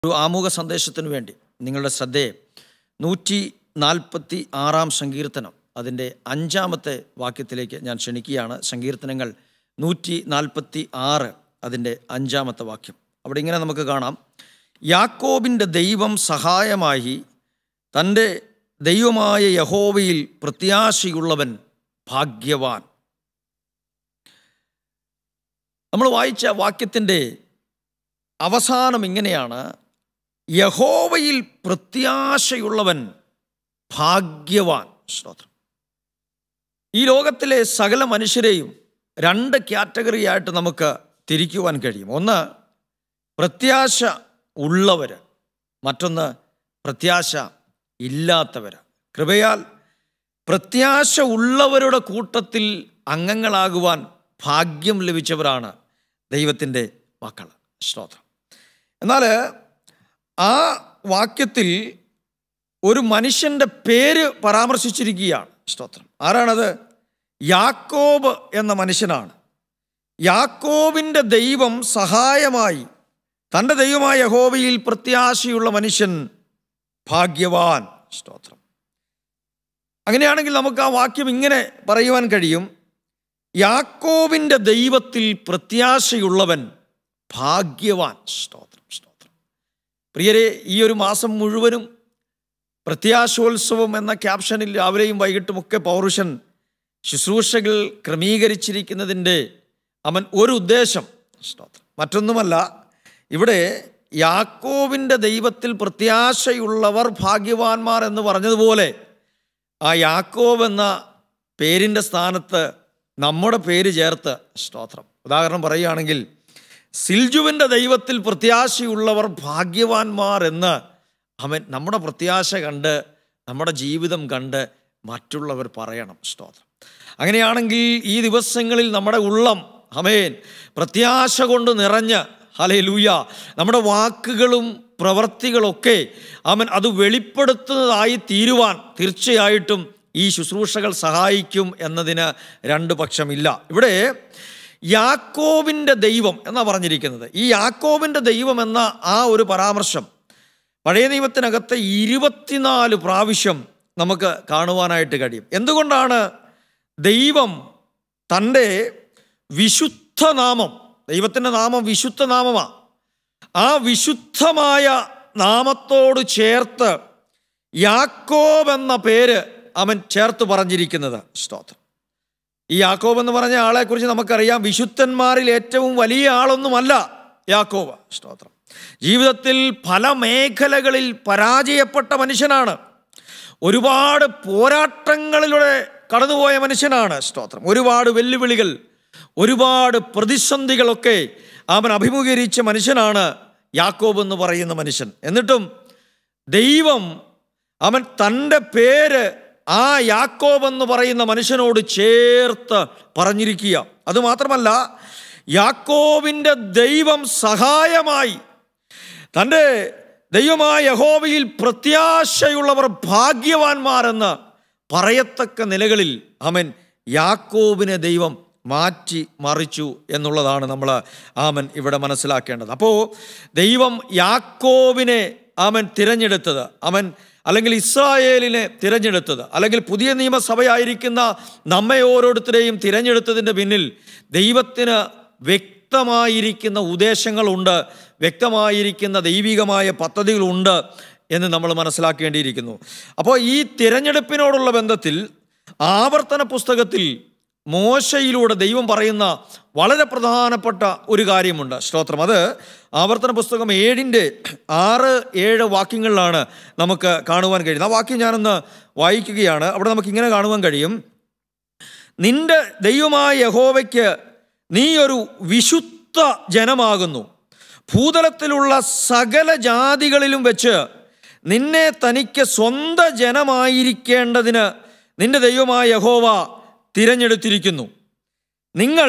ഒരു ആമുഖ സന്ദേശത്തിന് വേണ്ടി നിങ്ങളുടെ ശ്രദ്ധയെ നൂറ്റി നാൽപ്പത്തി ആറാം സങ്കീർത്തനം അതിൻ്റെ അഞ്ചാമത്തെ വാക്യത്തിലേക്ക് ഞാൻ ക്ഷണിക്കുകയാണ് സങ്കീർത്തനങ്ങൾ നൂറ്റി നാൽപ്പത്തി ആറ് അതിൻ്റെ അഞ്ചാമത്തെ വാക്യം അവിടെ ഇങ്ങനെ നമുക്ക് കാണാം യാക്കോബിൻ്റെ ദൈവം സഹായമായി തൻ്റെ ദൈവമായ യഹോവയിൽ പ്രത്യാശയുള്ളവൻ ഭാഗ്യവാൻ നമ്മൾ വായിച്ച വാക്യത്തിൻ്റെ അവസാനം ഇങ്ങനെയാണ് യഹോവയിൽ പ്രത്യാശയുള്ളവൻ ഭാഗ്യവാൻ സ്തോത്രം ഈ ലോകത്തിലെ സകല മനുഷ്യരെയും രണ്ട് കാറ്റഗറി ആയിട്ട് നമുക്ക് തിരിക്കുവാൻ കഴിയും ഒന്ന് പ്രത്യാശ ഉള്ളവർ മറ്റൊന്ന് പ്രത്യാശ ഇല്ലാത്തവർ കൃപയാൽ പ്രത്യാശ ഉള്ളവരുടെ കൂട്ടത്തിൽ അംഗങ്ങളാകുവാൻ ഭാഗ്യം ലഭിച്ചവരാണ് ദൈവത്തിൻ്റെ മക്കൾ സ്തോത്രം എന്നാൽ ആ വാക്യത്തിൽ ഒരു മനുഷ്യൻ്റെ പേര് പരാമർശിച്ചിരിക്കുകയാണ് സ്തോത്രം ആരാണത് യാക്കോബ് എന്ന മനുഷ്യനാണ് യാക്കോബിൻ്റെ ദൈവം സഹായമായി തൻ്റെ ദൈവമായ യഹോവയിൽ പ്രത്യാശയുള്ള മനുഷ്യൻ ഭാഗ്യവാൻ സ്തോത്രം അങ്ങനെയാണെങ്കിൽ നമുക്ക് ആ വാക്യം ഇങ്ങനെ പറയുവാൻ കഴിയും യാക്കോബിൻ്റെ ദൈവത്തിൽ പ്രത്യാശയുള്ളവൻ ഭാഗ്യവാൻ സ്തോത്രം സ്തോത്രം പ്രിയരെ ഈ ഒരു മാസം മുഴുവനും പ്രത്യാശോത്സവം എന്ന ക്യാപ്ഷനിൽ രാവിലെയും വൈകിട്ടുമൊക്കെ പൗരുഷൻ ശുശ്രൂഷകൾ ക്രമീകരിച്ചിരിക്കുന്നതിൻ്റെ അവൻ ഒരു ഉദ്ദേശം സ്തോത്രം മറ്റൊന്നുമല്ല ഇവിടെ യാക്കോവിൻ്റെ ദൈവത്തിൽ പ്രത്യാശയുള്ളവർ ഭാഗ്യവാന്മാർ എന്ന് പറഞ്ഞതുപോലെ ആ യാക്കോബ് എന്ന പേരിൻ്റെ സ്ഥാനത്ത് നമ്മുടെ പേര് ചേർത്ത് സ്തോത്രം ഉദാഹരണം പറയുകയാണെങ്കിൽ സിൽജുവിൻ്റെ ദൈവത്തിൽ പ്രത്യാശയുള്ളവർ ഭാഗ്യവാന്മാർ എന്ന് അവൻ നമ്മുടെ പ്രത്യാശ കണ്ട് നമ്മുടെ ജീവിതം കണ്ട് മറ്റുള്ളവർ പറയണം സ്തോത്രം അങ്ങനെയാണെങ്കിൽ ഈ ദിവസങ്ങളിൽ നമ്മുടെ ഉള്ളം അമേൻ പ്രത്യാശ കൊണ്ട് നിറഞ്ഞ് ഹലേ ലൂയ നമ്മുടെ വാക്കുകളും പ്രവർത്തികളൊക്കെ അവൻ അത് വെളിപ്പെടുത്തുന്നതായി തീരുവാൻ തീർച്ചയായിട്ടും ഈ ശുശ്രൂഷകൾ സഹായിക്കും എന്നതിന് രണ്ട് പക്ഷമില്ല ഇവിടെ യാക്കോബിൻ്റെ ദൈവം എന്നാണ് പറഞ്ഞിരിക്കുന്നത് ഈ യാക്കോബിൻ്റെ ദൈവം എന്ന ആ ഒരു പരാമർശം പഴയ നിയമത്തിനകത്ത് ഇരുപത്തിനാല് പ്രാവശ്യം നമുക്ക് കാണുവാനായിട്ട് കഴിയും എന്തുകൊണ്ടാണ് ദൈവം തൻ്റെ വിശുദ്ധ നാമം ദൈവത്തിൻ്റെ നാമം വിശുദ്ധ നാമമാണ് ആ വിശുദ്ധമായ നാമത്തോട് ചേർത്ത് യാക്കോബ് എന്ന പേര് അവൻ ചേർത്ത് പറഞ്ഞിരിക്കുന്നത് സ്തോത്രം ഈ യാക്കോബ് എന്ന് പറഞ്ഞ ആളെക്കുറിച്ച് നമുക്കറിയാം വിശുദ്ധന്മാരിൽ ഏറ്റവും വലിയ ആളൊന്നുമല്ല യാക്കോബ് സ്തോത്രം ജീവിതത്തിൽ പല മേഖലകളിൽ പരാജയപ്പെട്ട മനുഷ്യനാണ് ഒരുപാട് പോരാട്ടങ്ങളിലൂടെ കടന്നുപോയ മനുഷ്യനാണ് സ്തോത്രം ഒരുപാട് വെല്ലുവിളികൾ ഒരുപാട് പ്രതിസന്ധികളൊക്കെ അവൻ അഭിമുഖീകരിച്ച മനുഷ്യനാണ് യാക്കോബ് എന്ന് പറയുന്ന മനുഷ്യൻ എന്നിട്ടും ദൈവം അവൻ തൻ്റെ പേര് ആ യാക്കോബ് എന്ന് പറയുന്ന മനുഷ്യനോട് ചേർത്ത് പറഞ്ഞിരിക്കുക അതുമാത്രമല്ല യാക്കോബിൻ്റെ ദൈവം സഹായമായി തൻ്റെ ദൈവമായ യഹോവയിൽ പ്രത്യാശയുള്ളവർ ഭാഗ്യവാന്മാരെന്ന് പറയത്തക്ക നിലകളിൽ അവൻ യാക്കോബിനെ ദൈവം മാറ്റി മറിച്ചു എന്നുള്ളതാണ് നമ്മൾ ആമൻ ഇവിടെ മനസ്സിലാക്കേണ്ടത് അപ്പോൾ ദൈവം യാക്കോബിനെ അവൻ തിരഞ്ഞെടുത്തത് അവൻ അല്ലെങ്കിൽ ഇസ്രായേലിനെ തിരഞ്ഞെടുത്തത് അല്ലെങ്കിൽ പുതിയ നിയമസഭയായിരിക്കുന്ന നമ്മെ ഓരോരുത്തരെയും തിരഞ്ഞെടുത്തതിൻ്റെ പിന്നിൽ ദൈവത്തിന് വ്യക്തമായിരിക്കുന്ന ഉദ്ദേശങ്ങളുണ്ട് വ്യക്തമായിരിക്കുന്ന ദൈവികമായ പദ്ധതികളുണ്ട് എന്ന് നമ്മൾ മനസ്സിലാക്കേണ്ടിയിരിക്കുന്നു അപ്പോൾ ഈ തിരഞ്ഞെടുപ്പിനോടുള്ള ബന്ധത്തിൽ ആവർത്തന പുസ്തകത്തിൽ മോശയിലൂടെ ദൈവം പറയുന്ന വളരെ പ്രധാനപ്പെട്ട ഒരു കാര്യമുണ്ട് സ്തോത്രം അത് ആവർത്തന പുസ്തകം ഏഴിൻ്റെ ആറ് ഏഴ് വാക്യങ്ങളിലാണ് നമുക്ക് കാണുവാൻ കഴിയുന്നത് ആ വാക്യം ഞാനൊന്ന് വായിക്കുകയാണ് അവിടെ നമുക്ക് ഇങ്ങനെ കാണുവാൻ കഴിയും നിന്റെ ദൈവമായ യഹോവയ്ക്ക് നീ ഒരു വിശുദ്ധ ജനമാകുന്നു ഭൂതലത്തിലുള്ള സകല ജാതികളിലും വെച്ച് നിന്നെ തനിക്ക് സ്വന്ത ജനമായിരിക്കേണ്ടതിന് നിന്റെ ദൈവമായ യഹോവ തിരഞ്ഞെടുത്തിരിക്കുന്നു നിങ്ങൾ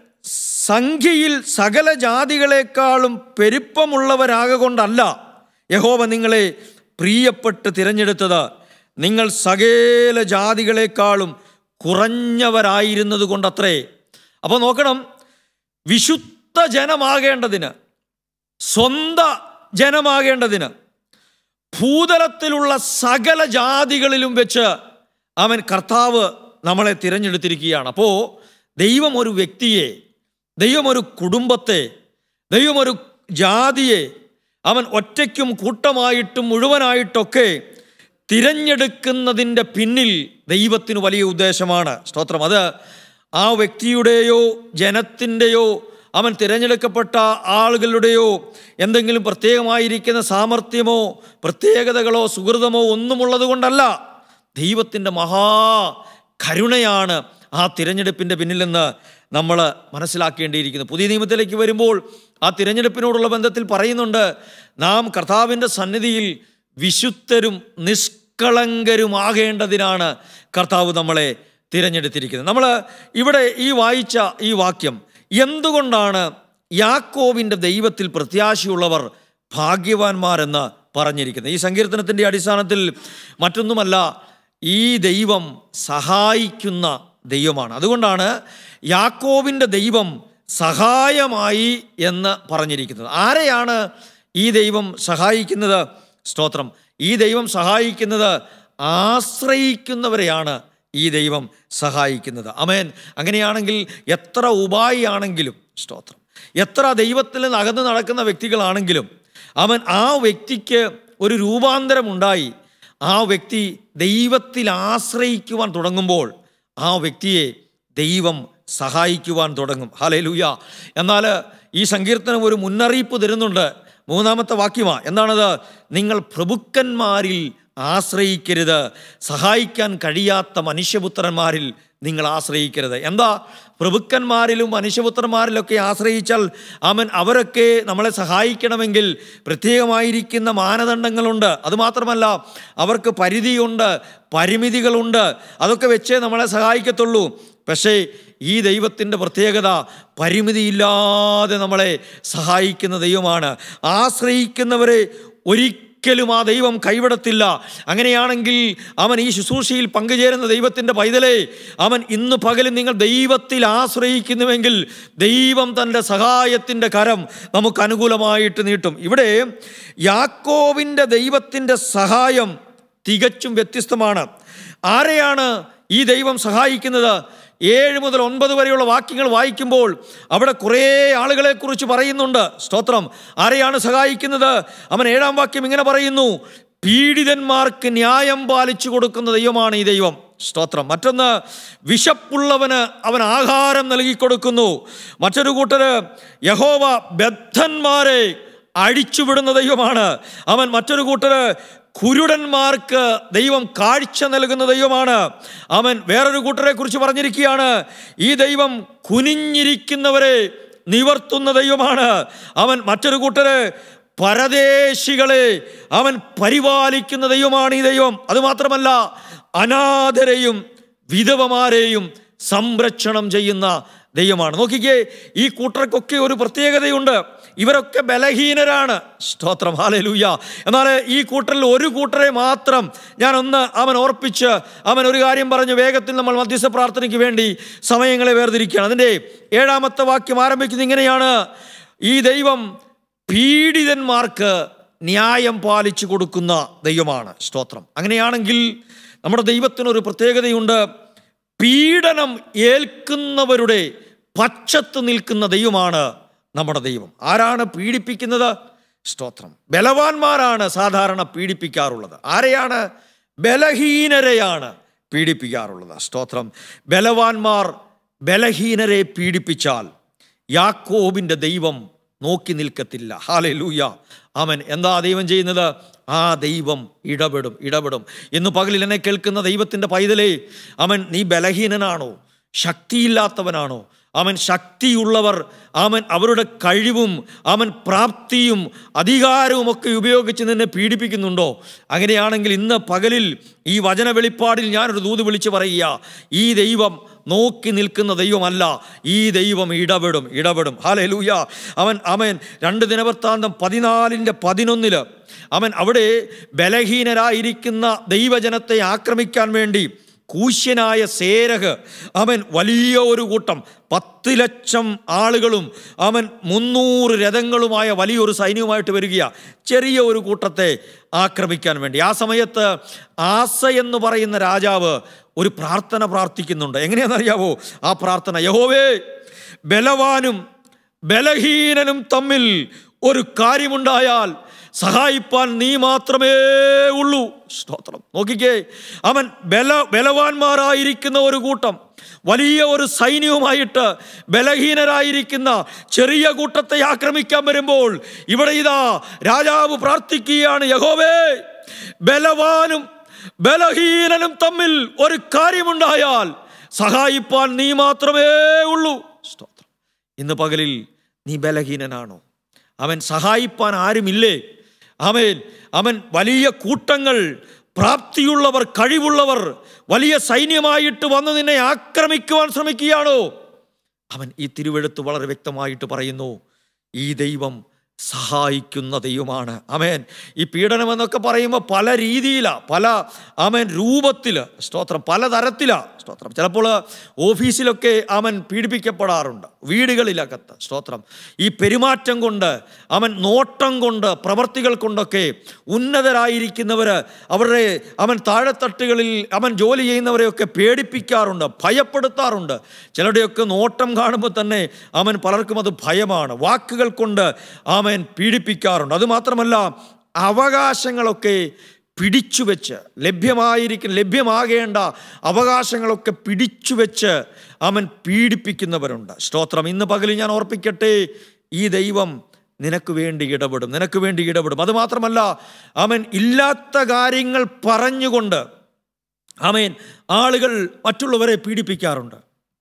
സംഖ്യയിൽ സകല ജാതികളെക്കാളും പെരുപ്പമുള്ളവരാകൊണ്ടല്ല യഹോവ നിങ്ങളെ പ്രിയപ്പെട്ട് തിരഞ്ഞെടുത്തത് നിങ്ങൾ സകല ജാതികളെക്കാളും കുറഞ്ഞവരായിരുന്നത് കൊണ്ടത്രേ അപ്പോൾ നോക്കണം വിശുദ്ധ ജനമാകേണ്ടതിന് സ്വന്ത ജനമാകേണ്ടതിന് ഭൂതലത്തിലുള്ള സകല ജാതികളിലും വെച്ച് അവൻ കർത്താവ് നമ്മളെ തിരഞ്ഞെടുത്തിരിക്കുകയാണ് അപ്പോൾ ദൈവം ഒരു വ്യക്തിയെ ദൈവം ഒരു കുടുംബത്തെ ദൈവം ഒരു ജാതിയെ അവൻ ഒറ്റയ്ക്കും കൂട്ടമായിട്ടും മുഴുവനായിട്ടൊക്കെ തിരഞ്ഞെടുക്കുന്നതിൻ്റെ പിന്നിൽ ദൈവത്തിന് വലിയ ഉദ്ദേശമാണ് സ്തോത്രം അത് ആ വ്യക്തിയുടെയോ ജനത്തിൻ്റെയോ അവൻ തിരഞ്ഞെടുക്കപ്പെട്ട ആളുകളുടെയോ എന്തെങ്കിലും പ്രത്യേകമായിരിക്കുന്ന സാമർഥ്യമോ പ്രത്യേകതകളോ സുഹൃതമോ ഒന്നുമുള്ളത് കൊണ്ടല്ല ദൈവത്തിൻ്റെ മഹാ കരുണയാണ് ആ തിരഞ്ഞെടുപ്പിൻ്റെ പിന്നിലെന്ന് നമ്മൾ മനസ്സിലാക്കേണ്ടിയിരിക്കുന്നു പുതിയ നിയമത്തിലേക്ക് വരുമ്പോൾ ആ തിരഞ്ഞെടുപ്പിനോടുള്ള ബന്ധത്തിൽ പറയുന്നുണ്ട് നാം കർത്താവിൻ്റെ സന്നിധിയിൽ വിശുദ്ധരും നിഷ്കളങ്കരുമാകേണ്ടതിനാണ് കർത്താവ് നമ്മളെ തിരഞ്ഞെടുത്തിരിക്കുന്നത് നമ്മൾ ഇവിടെ ഈ വായിച്ച ഈ വാക്യം എന്തുകൊണ്ടാണ് യാക്കോവിൻ്റെ ദൈവത്തിൽ പ്രത്യാശയുള്ളവർ ഭാഗ്യവാന്മാരെന്ന് പറഞ്ഞിരിക്കുന്നത് ഈ സങ്കീർത്തനത്തിൻ്റെ അടിസ്ഥാനത്തിൽ മറ്റൊന്നുമല്ല ഈ ദൈവം സഹായിക്കുന്ന ദൈവമാണ് അതുകൊണ്ടാണ് യാക്കോവിൻ്റെ ദൈവം സഹായമായി എന്ന് പറഞ്ഞിരിക്കുന്നത് ആരെയാണ് ഈ ദൈവം സഹായിക്കുന്നത് സ്തോത്രം ഈ ദൈവം സഹായിക്കുന്നത് ആശ്രയിക്കുന്നവരെയാണ് ഈ ദൈവം സഹായിക്കുന്നത് അമേൻ അങ്ങനെയാണെങ്കിൽ എത്ര ഉപായിയാണെങ്കിലും സ്തോത്രം എത്ര ദൈവത്തിൽ നിന്ന് അകന്ന് നടക്കുന്ന വ്യക്തികളാണെങ്കിലും അവൻ ആ വ്യക്തിക്ക് ഒരു രൂപാന്തരമുണ്ടായി ആ വ്യക്തി ദൈവത്തിൽ ആശ്രയിക്കുവാൻ തുടങ്ങുമ്പോൾ ആ വ്യക്തിയെ ദൈവം സഹായിക്കുവാൻ തുടങ്ങും ഹാലേ ലൂയ എന്നാൽ ഈ സങ്കീർത്തനം ഒരു മുന്നറിയിപ്പ് തരുന്നുണ്ട് മൂന്നാമത്തെ വാക്യമാ എന്താണത് നിങ്ങൾ പ്രഭുക്കന്മാരിൽ ആശ്രയിക്കരുത് സഹായിക്കാൻ കഴിയാത്ത മനുഷ്യപുത്രന്മാരിൽ നിങ്ങൾ ആശ്രയിക്കരുത് എന്താ പ്രഭുക്കന്മാരിലും മനുഷ്യപുത്രന്മാരിലൊക്കെ ആശ്രയിച്ചാൽ അവൻ അവരൊക്കെ നമ്മളെ സഹായിക്കണമെങ്കിൽ പ്രത്യേകമായിരിക്കുന്ന മാനദണ്ഡങ്ങളുണ്ട് അതുമാത്രമല്ല അവർക്ക് പരിധിയുണ്ട് പരിമിതികളുണ്ട് അതൊക്കെ വെച്ചേ നമ്മളെ സഹായിക്കത്തുള്ളൂ പക്ഷേ ഈ ദൈവത്തിൻ്റെ പ്രത്യേകത പരിമിതിയില്ലാതെ നമ്മളെ സഹായിക്കുന്ന ദൈവമാണ് ആശ്രയിക്കുന്നവരെ ഒരിക്കലും ആ ദൈവം കൈവിടത്തില്ല അങ്ങനെയാണെങ്കിൽ അവൻ ഈ ശുശ്രൂഷയിൽ പങ്കുചേരുന്ന ദൈവത്തിൻ്റെ പൈതലേ അവൻ ഇന്ന് പകലും നിങ്ങൾ ദൈവത്തിൽ ആശ്രയിക്കുന്നുവെങ്കിൽ ദൈവം തൻ്റെ സഹായത്തിൻ്റെ കരം നമുക്ക് അനുകൂലമായിട്ട് നീട്ടും ഇവിടെ യാക്കോവിൻ്റെ ദൈവത്തിൻ്റെ സഹായം തികച്ചും വ്യത്യസ്തമാണ് ആരെയാണ് ഈ ദൈവം സഹായിക്കുന്നത് ഏഴ് മുതൽ ഒൻപത് വരെയുള്ള വാക്യങ്ങൾ വായിക്കുമ്പോൾ അവിടെ കുറേ ആളുകളെക്കുറിച്ച് പറയുന്നുണ്ട് സ്തോത്രം ആരെയാണ് സഹായിക്കുന്നത് അവൻ ഏഴാം വാക്യം ഇങ്ങനെ പറയുന്നു പീഡിതന്മാർക്ക് ന്യായം പാലിച്ചു കൊടുക്കുന്ന ദൈവമാണ് ഈ ദൈവം സ്തോത്രം മറ്റൊന്ന് വിശപ്പുള്ളവന് അവൻ ആഹാരം നൽകി കൊടുക്കുന്നു മറ്റൊരു കൂട്ടര് യഹോവ ബദ്ധന്മാരെ അഴിച്ചുവിടുന്ന ദൈവമാണ് അവൻ മറ്റൊരു കൂട്ടര് കുരുടന്മാർക്ക് ദൈവം കാഴ്ച നൽകുന്ന ദൈവമാണ് അവൻ വേറൊരു കൂട്ടരെ കുറിച്ച് പറഞ്ഞിരിക്കുകയാണ് ഈ ദൈവം കുനിഞ്ഞിരിക്കുന്നവരെ നിവർത്തുന്ന ദൈവമാണ് അവൻ മറ്റൊരു കൂട്ടര് പരദേശികളെ അവൻ പരിപാലിക്കുന്ന ദൈവമാണ് ഈ ദൈവം അതുമാത്രമല്ല അനാഥരെയും വിധവമാരെയും സംരക്ഷണം ചെയ്യുന്ന ദൈവമാണ് നോക്കിക്കേ ഈ കൂട്ടർക്കൊക്കെ ഒരു പ്രത്യേകതയുണ്ട് ഇവരൊക്കെ ബലഹീനരാണ് സ്തോത്രം ഹാലലൂയ എന്നാൽ ഈ കൂട്ടറിൽ ഒരു കൂട്ടരെ മാത്രം ഞാനൊന്ന് അവൻ ഓർപ്പിച്ച് അവൻ ഒരു കാര്യം പറഞ്ഞ് വേഗത്തിൽ നമ്മൾ മധ്യസ്ഥ പ്രാർത്ഥനയ്ക്ക് വേണ്ടി സമയങ്ങളെ വേർതിരിക്കുകയാണ് അതിൻ്റെ ഏഴാമത്തെ വാക്യം ആരംഭിക്കുന്നത് ഇങ്ങനെയാണ് ഈ ദൈവം പീഡിതന്മാർക്ക് ന്യായം പാലിച്ചു കൊടുക്കുന്ന ദൈവമാണ് സ്തോത്രം അങ്ങനെയാണെങ്കിൽ നമ്മുടെ ദൈവത്തിനൊരു പ്രത്യേകതയുണ്ട് പീഡനം ഏൽക്കുന്നവരുടെ പക്ഷത്ത് നിൽക്കുന്ന ദൈവമാണ് നമ്മുടെ ദൈവം ആരാണ് പീഡിപ്പിക്കുന്നത് സ്തോത്രം ബലവാന്മാരാണ് സാധാരണ പീഡിപ്പിക്കാറുള്ളത് ആരെയാണ് ബലഹീനരെയാണ് പീഡിപ്പിക്കാറുള്ളത് സ്തോത്രം ബലവാന്മാർ ബലഹീനരെ പീഡിപ്പിച്ചാൽ യാക്കോബിൻ്റെ ദൈവം നോക്കി നിൽക്കത്തില്ല ഹാലെ ലൂയ അവൻ എന്താ ദൈവം ചെയ്യുന്നത് ആ ദൈവം ഇടപെടും ഇടപെടും ഇന്ന് പകലിൽ എന്നെ കേൾക്കുന്ന ദൈവത്തിൻ്റെ പൈതലേ അവൻ നീ ബലഹീനനാണോ ശക്തിയില്ലാത്തവനാണോ അവൻ ശക്തിയുള്ളവർ അവൻ അവരുടെ കഴിവും അവൻ പ്രാപ്തിയും അധികാരവും ഒക്കെ ഉപയോഗിച്ച് നിന്നെ പീഡിപ്പിക്കുന്നുണ്ടോ അങ്ങനെയാണെങ്കിൽ ഇന്ന് പകലിൽ ഈ വചന വെളിപ്പാടിൽ ഞാനൊരു ദൂത് വിളിച്ച് പറയുക ഈ ദൈവം നോക്കി നിൽക്കുന്ന ദൈവമല്ല ഈ ദൈവം ഇടപെടും ഇടപെടും ഹാലേ ലൂയ അവൻ അവൻ രണ്ട് ദിനവൃത്താന്തം പതിനാലിൻ്റെ പതിനൊന്നില് അവൻ അവിടെ ബലഹീനരായിരിക്കുന്ന ദൈവജനത്തെ ആക്രമിക്കാൻ വേണ്ടി കൂശ്യനായ സേരഹ് അവൻ വലിയ ഒരു കൂട്ടം പത്ത് ലക്ഷം ആളുകളും അവൻ മുന്നൂറ് രഥങ്ങളുമായ വലിയൊരു സൈന്യവുമായിട്ട് വരികയാ ചെറിയ ഒരു കൂട്ടത്തെ ആക്രമിക്കാൻ വേണ്ടി ആ സമയത്ത് ആസ എന്ന് പറയുന്ന രാജാവ് ഒരു പ്രാർത്ഥന പ്രാർത്ഥിക്കുന്നുണ്ട് എങ്ങനെയാണെന്നറിയാവോ ആ പ്രാർത്ഥന യഹോവേ ബലവാനും ബലഹീനനും തമ്മിൽ ഒരു കാര്യമുണ്ടായാൽ സഹായിപ്പാൻ നീ മാത്രമേ ഉള്ളൂ സ്തോത്രം നോക്കിക്കേ അവൻ ബല ബലവാന്മാരായിരിക്കുന്ന ഒരു കൂട്ടം വലിയ ഒരു സൈന്യവുമായിട്ട് ബലഹീനരായിരിക്കുന്ന ചെറിയ കൂട്ടത്തെ ആക്രമിക്കാൻ വരുമ്പോൾ ഇവിടെ ഇതാ രാജാവ് പ്രാർത്ഥിക്കുകയാണ് യഹോവേ ബലവാനും ബലഹീനനും തമ്മിൽ ഒരു കാര്യമുണ്ടായാൽ സഹായിപ്പാൻ നീ മാത്രമേ ഉള്ളൂ സ്തോത്രം ഇന്ന് പകലിൽ നീ ബലഹീനനാണോ അവൻ സഹായിപ്പാൻ ആരുമില്ലേ അവൻ അവൻ വലിയ കൂട്ടങ്ങൾ പ്രാപ്തിയുള്ളവർ കഴിവുള്ളവർ വലിയ സൈന്യമായിട്ട് വന്ന് നിന്നെ ആക്രമിക്കുവാൻ ശ്രമിക്കുകയാണോ അവൻ ഈ തിരുവെഴുത്ത് വളരെ വ്യക്തമായിട്ട് പറയുന്നു ഈ ദൈവം സഹായിക്കുന്ന ദൈവമാണ് അമേൻ ഈ പീഡനം എന്നൊക്കെ പറയുമ്പോൾ പല രീതിയിലാണ് പല അമേൻ രൂപത്തിൽ സ്തോത്രം പലതരത്തിലാണ് സ്തോത്രം ചിലപ്പോൾ ഓഫീസിലൊക്കെ അവൻ പീഡിപ്പിക്കപ്പെടാറുണ്ട് വീടുകളിലകത്ത് സ്തോത്രം ഈ പെരുമാറ്റം കൊണ്ട് അവൻ നോട്ടം കൊണ്ട് പ്രവർത്തികൾ കൊണ്ടൊക്കെ ഉന്നതരായിരിക്കുന്നവർ അവരുടെ അവൻ താഴെത്തട്ടുകളിൽ അവൻ ജോലി ചെയ്യുന്നവരെയൊക്കെ പേടിപ്പിക്കാറുണ്ട് ഭയപ്പെടുത്താറുണ്ട് ചിലരുടെയൊക്കെ നോട്ടം കാണുമ്പോൾ തന്നെ അവൻ പലർക്കും അത് ഭയമാണ് വാക്കുകൾ കൊണ്ട് അവൻ പീഡിപ്പിക്കാറുണ്ട് അതുമാത്രമല്ല അവകാശങ്ങളൊക്കെ പിടിച്ചു വെച്ച് ലഭ്യമായിരിക്കും ലഭ്യമാകേണ്ട അവകാശങ്ങളൊക്കെ പിടിച്ചു വെച്ച് അവൻ പീഡിപ്പിക്കുന്നവരുണ്ട് സ്തോത്രം ഇന്ന് പകലിൽ ഞാൻ ഓർപ്പിക്കട്ടെ ഈ ദൈവം നിനക്ക് വേണ്ടി ഇടപെടും നിനക്ക് വേണ്ടി ഇടപെടും അതുമാത്രമല്ല അവൻ ഇല്ലാത്ത കാര്യങ്ങൾ പറഞ്ഞുകൊണ്ട് അവൻ ആളുകൾ മറ്റുള്ളവരെ പീഡിപ്പിക്കാറുണ്ട്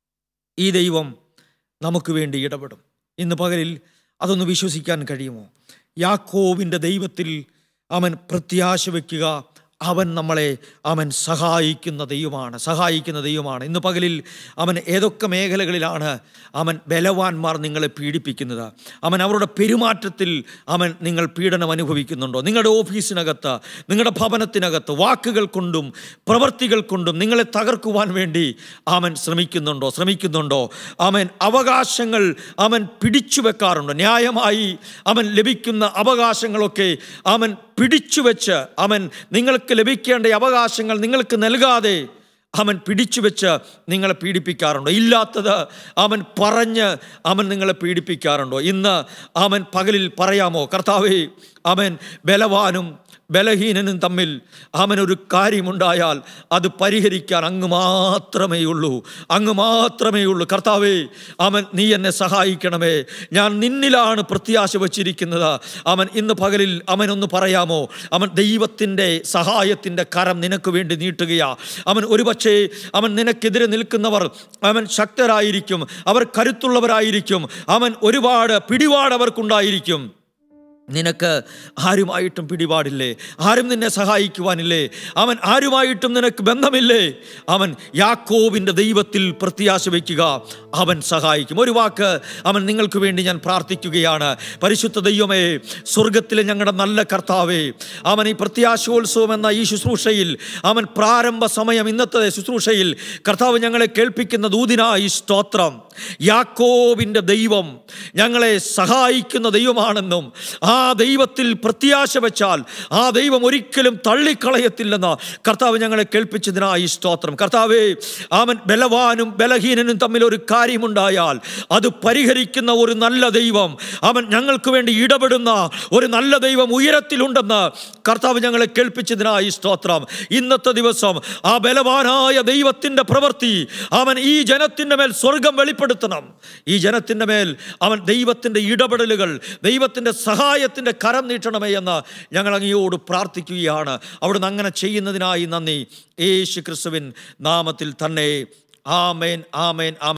ഈ ദൈവം നമുക്ക് വേണ്ടി ഇടപെടും ഇന്ന് പകലിൽ അതൊന്ന് വിശ്വസിക്കാൻ കഴിയുമോ യാക്കോവിൻ്റെ ദൈവത്തിൽ അവൻ പ്രത്യാശ വയ്ക്കുക അവൻ നമ്മളെ അവൻ സഹായിക്കുന്ന ദൈവമാണ് സഹായിക്കുന്ന ദൈവമാണ് ഇന്ന് പകലിൽ അവൻ ഏതൊക്കെ മേഖലകളിലാണ് അവൻ ബലവാന്മാർ നിങ്ങളെ പീഡിപ്പിക്കുന്നത് അവൻ അവരുടെ പെരുമാറ്റത്തിൽ അവൻ നിങ്ങൾ പീഡനം അനുഭവിക്കുന്നുണ്ടോ നിങ്ങളുടെ ഓഫീസിനകത്ത് നിങ്ങളുടെ ഭവനത്തിനകത്ത് വാക്കുകൾ കൊണ്ടും പ്രവർത്തികൾ കൊണ്ടും നിങ്ങളെ തകർക്കുവാൻ വേണ്ടി അവൻ ശ്രമിക്കുന്നുണ്ടോ ശ്രമിക്കുന്നുണ്ടോ അവൻ അവകാശങ്ങൾ അവൻ പിടിച്ചു വെക്കാറുണ്ട് ന്യായമായി അവൻ ലഭിക്കുന്ന അവകാശങ്ങളൊക്കെ അവൻ പിടിച്ചു വെച്ച് അവൻ നിങ്ങൾക്ക് ലഭിക്കേണ്ട അവകാശങ്ങൾ നിങ്ങൾക്ക് നൽകാതെ അവൻ പിടിച്ചു വെച്ച് നിങ്ങളെ പീഡിപ്പിക്കാറുണ്ടോ ഇല്ലാത്തത് അവൻ പറഞ്ഞ് അവൻ നിങ്ങളെ പീഡിപ്പിക്കാറുണ്ടോ ഇന്ന് അവൻ പകലിൽ പറയാമോ കർത്താവേ അവൻ ബലവാനും ബലഹീനനും തമ്മിൽ അവനൊരു കാര്യമുണ്ടായാൽ അത് പരിഹരിക്കാൻ അങ്ങ് മാത്രമേ ഉള്ളൂ അങ്ങ് മാത്രമേ ഉള്ളൂ കർത്താവേ അവൻ നീ എന്നെ സഹായിക്കണമേ ഞാൻ നിന്നിലാണ് പ്രത്യാശ വച്ചിരിക്കുന്നത് അവൻ ഇന്ന് പകലിൽ അവനൊന്ന് പറയാമോ അവൻ ദൈവത്തിൻ്റെ സഹായത്തിൻ്റെ കരം നിനക്ക് വേണ്ടി നീട്ടുകയാ അവൻ ഒരുപക്ഷേ അവൻ നിനക്കെതിരെ നിൽക്കുന്നവർ അവൻ ശക്തരായിരിക്കും അവർ കരുത്തുള്ളവരായിരിക്കും അവൻ ഒരുപാട് പിടിപാട് അവർക്കുണ്ടായിരിക്കും നിനക്ക് ആരുമായിട്ടും പിടിപാടില്ലേ ആരും നിന്നെ സഹായിക്കുവാനില്ലേ അവൻ ആരുമായിട്ടും നിനക്ക് ബന്ധമില്ലേ അവൻ യാക്കോവിൻ്റെ ദൈവത്തിൽ പ്രത്യാശ വയ്ക്കുക അവൻ സഹായിക്കും ഒരു വാക്ക് അവൻ നിങ്ങൾക്ക് വേണ്ടി ഞാൻ പ്രാർത്ഥിക്കുകയാണ് പരിശുദ്ധ ദൈവമേ സ്വർഗത്തിലെ ഞങ്ങളുടെ നല്ല കർത്താവേ അവൻ ഈ പ്രത്യാശോത്സവം എന്ന ഈ ശുശ്രൂഷയിൽ അവൻ പ്രാരംഭ സമയം ഇന്നത്തെ ശുശ്രൂഷയിൽ കർത്താവ് ഞങ്ങളെ കേൾപ്പിക്കുന്ന ദൂതിനായി സ്തോത്രം യാക്കോവിൻ്റെ ദൈവം ഞങ്ങളെ സഹായിക്കുന്ന ദൈവമാണെന്നും ആ ദൈവത്തിൽ പ്രത്യാശ വെച്ചാൽ ആ ദൈവം ഒരിക്കലും തള്ളിക്കളയത്തില്ലെന്ന് കർത്താവ് ഞങ്ങളെ കേൾപ്പിച്ചതിനായി സ്തോത്രം കർത്താവേ അവൻ ബലവാനും ബലഹീനനും തമ്മിൽ ഒരു കാര്യമുണ്ടായാൽ അത് പരിഹരിക്കുന്ന ഒരു നല്ല ദൈവം അവൻ ഞങ്ങൾക്ക് വേണ്ടി ഇടപെടുന്ന ഒരു നല്ല ദൈവം ഉയരത്തിലുണ്ടെന്ന് കർത്താവ് ഞങ്ങളെ കേൾപ്പിച്ചതിനായി സ്തോത്രം ഇന്നത്തെ ദിവസം ആ ബലവാനായ ദൈവത്തിൻ്റെ പ്രവൃത്തി അവൻ ഈ ജനത്തിൻ്റെ മേൽ സ്വർഗം വെളിപ്പെടുത്തണം ഈ ജനത്തിൻ്റെ മേൽ അവൻ ദൈവത്തിൻ്റെ ഇടപെടലുകൾ ദൈവത്തിൻ്റെ സഹായത്തിൻ്റെ കരം നീട്ടണമേ എന്ന് ഞങ്ങൾ അങ്ങയോട് പ്രാർത്ഥിക്കുകയാണ് അവിടുന്ന് അങ്ങനെ ചെയ്യുന്നതിനായി നന്ദി യേശു ക്രിസ്തുവിൻ നാമത്തിൽ തന്നെ ആമേൻ ആമേൻ ആമേൻ